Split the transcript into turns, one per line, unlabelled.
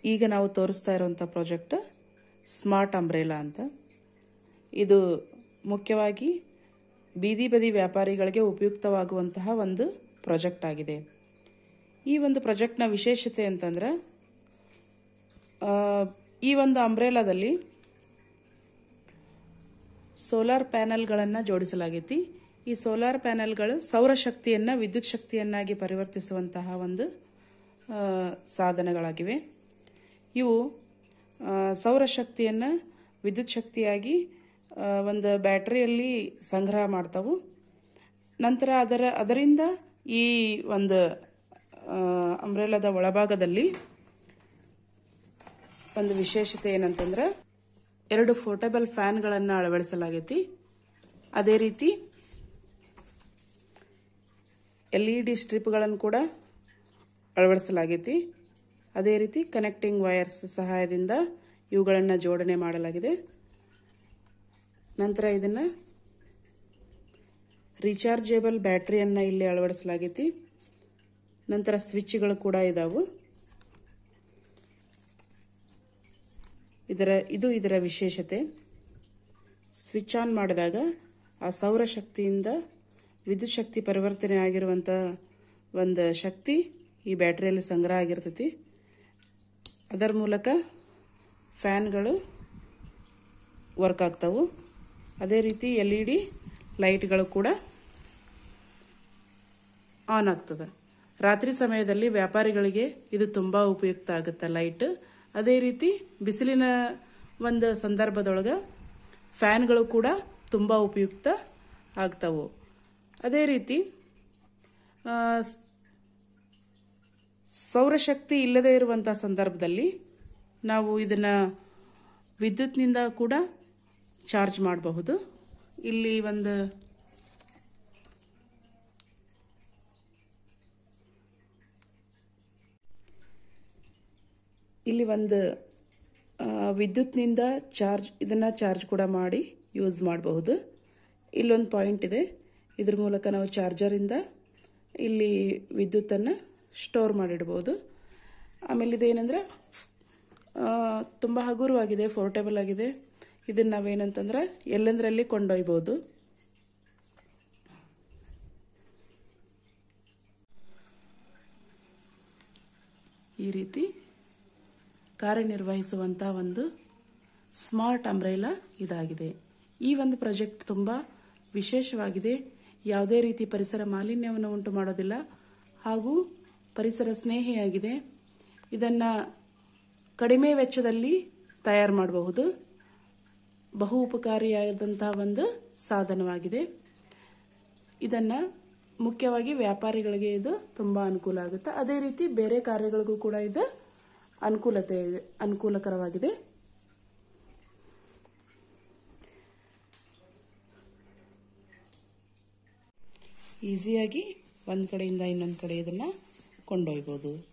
ಈಗ ನಾವು ತೋರಿಸ್ತಾ ಇರುವಂಥ ಪ್ರಾಜೆಕ್ಟ್ ಸ್ಮಾರ್ಟ್ ಅಂಬ್ರೇಲಾ ಅಂತ ಇದು ಮುಖ್ಯವಾಗಿ ಬೀದಿ ಬದಿ ವ್ಯಾಪಾರಿಗಳಿಗೆ ಉಪಯುಕ್ತವಾಗುವಂತಹ ಒಂದು ಪ್ರಾಜೆಕ್ಟ್ ಆಗಿದೆ ಈ ಒಂದು ಪ್ರಾಜೆಕ್ಟ್ನ ವಿಶೇಷತೆ ಅಂತಂದ್ರೆ ಆ, ಈ ಒಂದು ಅಂಬ್ರೇಲಾದಲ್ಲಿ ಸೋಲಾರ್ ಪ್ಯಾನೆಲ್ಗಳನ್ನು ಜೋಡಿಸಲಾಗೈತಿ ಈ ಸೋಲಾರ್ ಪ್ಯಾನೆಲ್ಗಳು ಸೌರಶಕ್ತಿಯನ್ನು ವಿದ್ಯುತ್ ಶಕ್ತಿಯನ್ನಾಗಿ ಪರಿವರ್ತಿಸುವಂತಹ ಒಂದು ಆ, ಸಾಧನಗಳಾಗಿವೆ ಇವು ಆ, ಸೌರಶಕ್ತಿಯನ್ನು ವಿದ್ಯುತ್ ಶಕ್ತಿಯಾಗಿ ಆ, ಒಂದು ಬ್ಯಾಟರಿಯಲ್ಲಿ ಸಂಗ್ರಹ ಮಾಡ್ತಾವು ನಂತರ ಅದರ ಅದರಿಂದ ಈ ಒಂದು ಅಂಬ್ರೆಲಾದ ಒಳಭಾಗದಲ್ಲಿ ಒಂದು ವಿಶೇಷತೆ ಏನಂತಂದ್ರೆ ಎರಡು ಫೋರ್ಟಬಲ್ ಫ್ಯಾನ್ಗಳನ್ನು ಅಳವಡಿಸಲಾಗೈತಿ ಅದೇ ರೀತಿ ಎಲ್ ಇ ಡಿ ಸ್ಟ್ರಿಪ್ಗಳನ್ನು ಕೂಡ ಅಳವಡಿಸಲಾಗೈತಿ ಅದೇ ರೀತಿ ಕನೆಕ್ಟಿಂಗ್ ವೈರ್ಸ್ ಸಹಾಯದಿಂದ ಇವುಗಳನ್ನು ಜೋಡಣೆ ಮಾಡಲಾಗಿದೆ ನಂತರ ಇದನ್ನು ರೀಚಾರ್ಜೇಬಲ್ ಬ್ಯಾಟ್ರಿಯನ್ನು ಇಲ್ಲಿ ಅಳವಡಿಸಲಾಗೈತಿ ನಂತರ ಸ್ವಿಚ್ಗಳು ಕೂಡ ಇದಾವು ಇದರ ಇದು ಇದರ ವಿಶೇಷತೆ ಸ್ವಿಚ್ ಆನ್ ಮಾಡಿದಾಗ ಆ ಸೌರಶಕ್ತಿಯಿಂದ ವಿದ್ಯುತ್ ಶಕ್ತಿ ಪರಿವರ್ತನೆ ಆಗಿರುವಂಥ ಒಂದು ಶಕ್ತಿ ಈ ಬ್ಯಾಟ್ರಿಯಲ್ಲಿ ಸಂಗ್ರಹ ಆಗಿರ್ತೈತಿ ಅದರ ಮೂಲಕ ಫ್ಯಾನ್ಗಳು ವರ್ಕ್ ಆಗ್ತಾವು ಅದೇ ರೀತಿ ಎಲ್ ಇ ಡಿ ಲೈಟ್ಗಳು ಕೂಡ ಆನ್ ಆಗ್ತದೆ ರಾತ್ರಿ ಸಮಯದಲ್ಲಿ ವ್ಯಾಪಾರಿಗಳಿಗೆ ಇದು ತುಂಬ ಉಪಯುಕ್ತ ಆಗುತ್ತೆ ಲೈಟ್ ಅದೇ ರೀತಿ ಬಿಸಿಲಿನ ಒಂದು ಸಂದರ್ಭದೊಳಗೆ ಫ್ಯಾನ್ಗಳು ಕೂಡ ತುಂಬ ಉಪಯುಕ್ತ ಆಗ್ತಾವು ಅದೇ ರೀತಿ ಆ, ಸ್- ಸೌರಶಕ್ತಿ ಇಲ್ಲದೇ ಇರುವಂಥ ಸಂದರ್ಭದಲ್ಲಿ ನಾವು ಇದನ್ನು ವಿದ್ಯುತ್ನಿಂದ ಕೂಡ ಚಾರ್ಜ್ ಮಾಡಬಹುದು ಇಲ್ಲಿ ಒಂದು ಇಲ್ಲಿ ಒಂದು ಆ, ವಿದ್ಯುತ್ನಿಂದ ಚಾರ್ಜ್ ಇದನ್ನು ಚಾರ್ಜ್ ಕೂಡ ಮಾಡಿ ಯೂಸ್ ಮಾಡಬಹುದು ಇಲ್ಲೊಂದು ಪಾಯಿಂಟ್ ಇದೆ ಇದ್ರ ಮೂಲಕ ನಾವು ಚಾರ್ಜರಿಂದ ಇಲ್ಲಿ ವಿದ್ಯುತ್ತನ್ನು ಸ್ಟೋರ್ ಮಾಡಿಡ್ಬೋದು ಆಮೇಲೆ ಇದೇನೆಂದ್ರೆ ತುಂಬ ಹಗುರವಾಗಿದೆ ಪೋರ್ಟೇಬಲ್ ಆಗಿದೆ ಇದನ್ನು ನಾವೇನಂತಂದ್ರೆ ಎಲ್ಲೆಂದರಲ್ಲಿ ಕೊಂಡೊಯ್ಬೋದು ಈ ರೀತಿ ಕಾರ್ಯನಿರ್ವಹಿಸುವಂಥ ಒಂದು ಸ್ಮಾರ್ಟ್ ಅಂಬ್ರೆಲಾ ಇದಾಗಿದೆ ಈ ಒಂದು ಪ್ರಾಜೆಕ್ಟ್ ತುಂಬ ವಿಶೇಷವಾಗಿದೆ ಯಾವುದೇ ರೀತಿ ಪರಿಸರ ಮಾಲಿನ್ಯವನ್ನು ಉಂಟು ಮಾಡೋದಿಲ್ಲ ಹಾಗೂ ಪರಿಸರ ಸ್ನೇಹಿಯಾಗಿದೆ ಇದನ್ನು ಕಡಿಮೆ ವೆಚ್ಚದಲ್ಲಿ ತಯಾರು ಮಾಡಬಹುದು ಬಹು ಉಪಕಾರಿಯಾದಂಥ ಒಂದು ಸಾಧನವಾಗಿದೆ ಇದನ್ನು ಮುಖ್ಯವಾಗಿ ವ್ಯಾಪಾರಿಗಳಿಗೆ ಇದು ತುಂಬ ಅನುಕೂಲ ಆಗುತ್ತೆ ಅದೇ ರೀತಿ ಬೇರೆ ಕಾರ್ಯಗಳಿಗೂ ಕೂಡ ಇದು ಅನುಕೂಲತೆ ಇದೆ ಅನುಕೂಲಕರವಾಗಿದೆ ಈಸಿಯಾಗಿ ಒಂದು ಕಡೆಯಿಂದ ಇನ್ನೊಂದು ಕಡೆ ಇದನ್ನು ಕೊಂಡೊಯ್ಬೋದು